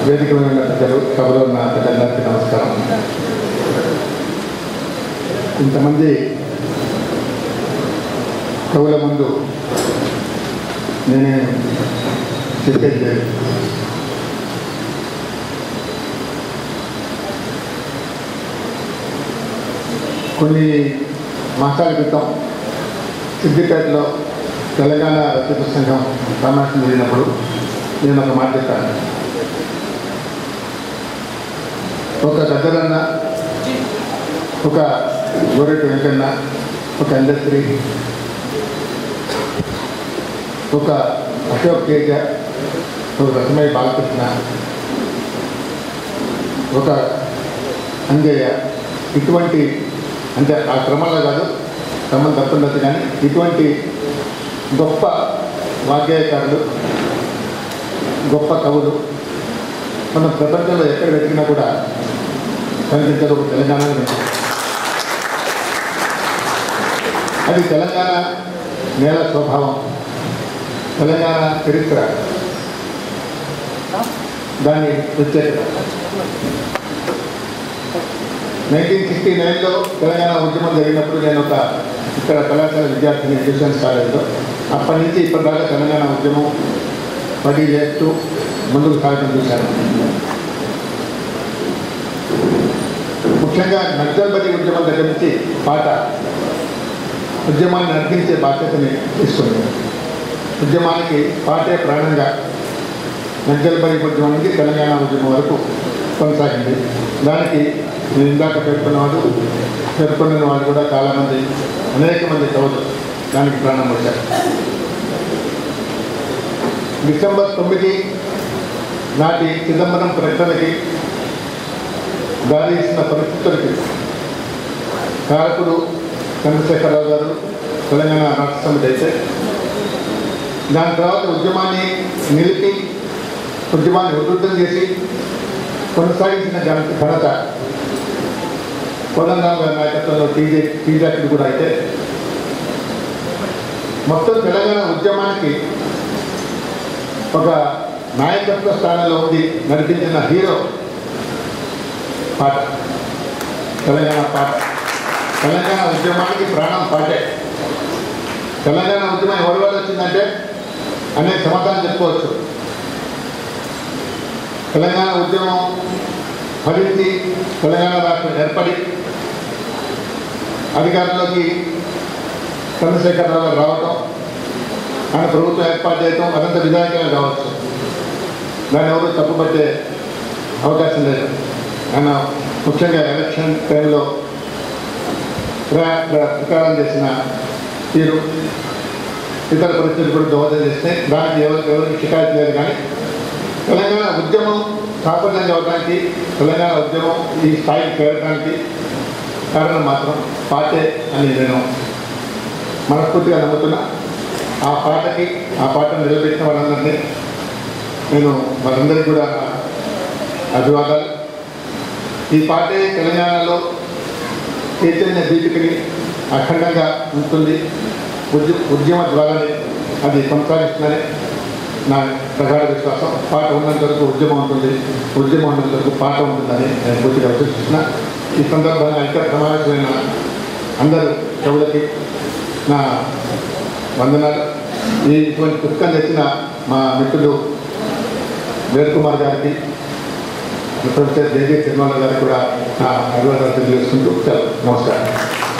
వేదిక మీద ఉన్న పెద్దలు సభలో ఉన్న పెద్దలందరికీ నమస్కారం ఇంతమంది కవుల ముందు నేనే చెప్పేది లేదు కొన్ని మాసాల క్రితం సిద్దిపేటలో తెలంగాణ రచయిత సంఘం సమావేశం జరిగినప్పుడు నేను ఒక మాట చెప్పాను ఒక గద్దరన్న ఒక గోరెట్టు వెంకన్న ఒక ఇండస్ట్రీ ఒక అశోక్ తేజ ఒక రసమయ్య బాలకృష్ణ ఒక అంజయ్య ఇటువంటి అంటే ఆ క్రమంలో కాదు క్రమం తప్పుండదు కానీ ఇటువంటి గొప్ప వాగ్గేయకారులు గొప్ప కవులు మన ప్రపంచంలో ఎక్కడ వెతికినా కూడా కనిపించదు ఒక తెలంగాణలో ఉంటుంది. అది తెలంగాణ నేల స్వభావం తెలంగాణ చరిత్ర దాని ప్రత్యేకత నైన్టీన్ సిక్స్టీ నైన్లో తెలంగాణ ఉద్యమం జరిగినప్పుడు నేను ఒక ఇక్కడ కళాశాల విద్యార్థిని ట్యూషన్స్ కాలేజ్లో అప్పటి నుంచి ఇప్పటిదాకా తెలంగాణ ఉద్యమం పడి చేస్తూ ముందుకు సాగడం చూశాను ముఖ్యంగా నక్సల్బరీ ఉద్యమం దగ్గర నుంచి పాట ఉద్యమాన్ని నడిపించే బాధ్యతని తీసుకుంది ఉద్యమానికి పాటే ప్రాణంగా నక్సల్బరీ ఉద్యమం నుంచి తెలంగాణ ఉద్యమం వరకు కొనసాగింది దానికి నేను ఇందాక పేర్కొన్న వాళ్ళు పేర్కొన్న వాళ్ళు కూడా చాలామంది అనేక మంది కవులు దానికి ప్రాణం వచ్చారు డిసెంబర్ తొమ్మిది నాటి చిదంబరం ప్రకటనకి దారి ఇచ్చిన పరిస్థితులకి కారకుడు చంద్రశేఖరరావు గారు తెలంగాణ రాష్ట్ర సమితి అయితే దాని తర్వాత ఉద్యమాన్ని నిలిపి ఉద్యమాన్ని ఉధృతం చేసి కొనసాగించిన ఘనత ఘనత కోదండరాం గారి నాయకత్వంలో టీజే టీజాకి కూడా అయితే మొత్తం తెలంగాణ ఉద్యమానికి ఒక నాయకత్వ స్థానంలో ఉండి నడిపించిన హీరో పాట తెలంగాణ పాట తెలంగాణ ఉద్యమానికి ప్రాణం పాటే తెలంగాణ ఉద్యమం ఎవరి వల్ల వచ్చిందంటే అనేక సమాధానం చెప్పుకోవచ్చు తెలంగాణ ఉద్యమం ఫలించి తెలంగాణ రాష్ట్రం ఏర్పడి అధికారంలోకి చంద్రశేఖరరావు గారు రావటం ఆయన ప్రభుత్వం ఏర్పాటు చేయటం అదంత విధాయకంగా కావచ్చు దాన్ని ఎవరు తప్పుపట్టే అవకాశం లేదు ఆయన ముఖ్యంగా ఎలక్షన్ టైంలో ప్ర- ప్ర- ప్రచారం చేసిన తీరు ఇతర పరిస్థితులు కూడా దోహదం చేస్తే దానికి ఎవరు ఎవరికి షికాయత్ లేదు కానీ తెలంగాణ ఉద్యమం సాఫల్యం కావడానికి తెలంగాణ ఉద్యమం ఈ స్థాయికి చేరడానికి కారణం మాత్రం పాటే అని నేను మనస్ఫూర్తిగా నమ్ముతున్నా ఆ పాటకి ఆ పాటను నిలబెట్టిన వాళ్ళందరినీ నేను వారందరికీ కూడా నా అభివాదాలు ఈ పాటే తెలంగాణలో చైతన్య దీపికని అఖండంగా ఉంటుంది ఉద్య ఉద్యమ ద్వారానే అది కొనసాగిస్తుందని నా ప్రగాఢ విశ్వాసం పాట ఉన్నంత వరకు ఉద్యమం ఉంటుంది ఉద్యమం ఉన్నంత వరకు పాట ఉంటుందని నేను పూర్తిగా విశ్వసిస్తున్నా ఈ సందర్భంగా ఇక్కడ సమావేశమైన అందరు కవులకి నా వందనాలు ఈ ఇటువంటి పుస్తకం తెచ్చిన మా మిత్రుడు వేర్ కుమార్ గారికి ప్రొఫెసర్ జేజే తిరుమల గారికి కూడా నా అభివాదాలు తెలియజేసుకుంటూ సెలవు. నమస్కారం